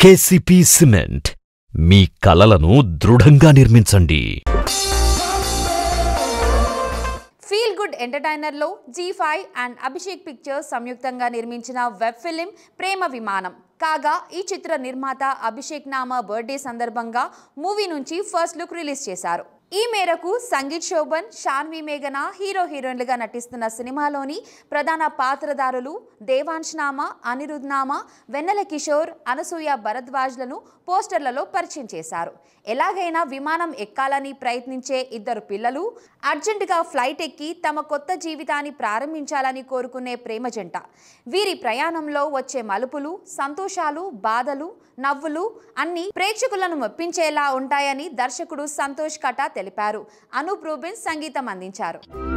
KCP cement మీ కలలను దృఢంగా నిర్మించండి ఫీల్ గుడ్ ఎంటర్టైనర్లో Zee five and Abhishek Pictures సంయుక్తంగా నిర్మించిన వెబ్ ఫిలిం ప్రేమ విమానం కాగా ఈ చిత్ర నిర్మాత అభిషేక్ నామా బర్త్డే సందర్భంగా మూవీ నుంచి ఫస్ట్ లుక్ రిలీజ్ చేశారు ఈ మేరకు సంగీత్ శోభన్ షాన్వి మేఘన హీరో హీరోయిన్లుగా నటిస్తున్న సినిమాలోని ప్రధాన పాత్రధారులు దేవాంశ్ నామా అనిరుద్ నామా వెన్నెల కిషోర్ అనసూయ భరద్వాజ్లను పోస్టర్లలో పరిచయం చేశారు ఎలాగైనా విమానం ఎక్కాలని ప్రయత్నించే ఇద్దరు పిల్లలు అర్జెంటుగా ఫ్లైట్ ఎక్కి తమ కొత్త జీవితాన్ని ప్రారంభించాలని కోరుకునే ప్రేమ జంట వీరి ప్రయాణంలో వచ్చే మలుపులు సంతోషాలు బాధలు నవ్వులు అన్ని ప్రేక్షకులను మెప్పించేలా ఉంటాయని దర్శకుడు సంతోష్ కటా తెలిపారు అనూప్ రూబిన్స్ సంగీతం అందించారు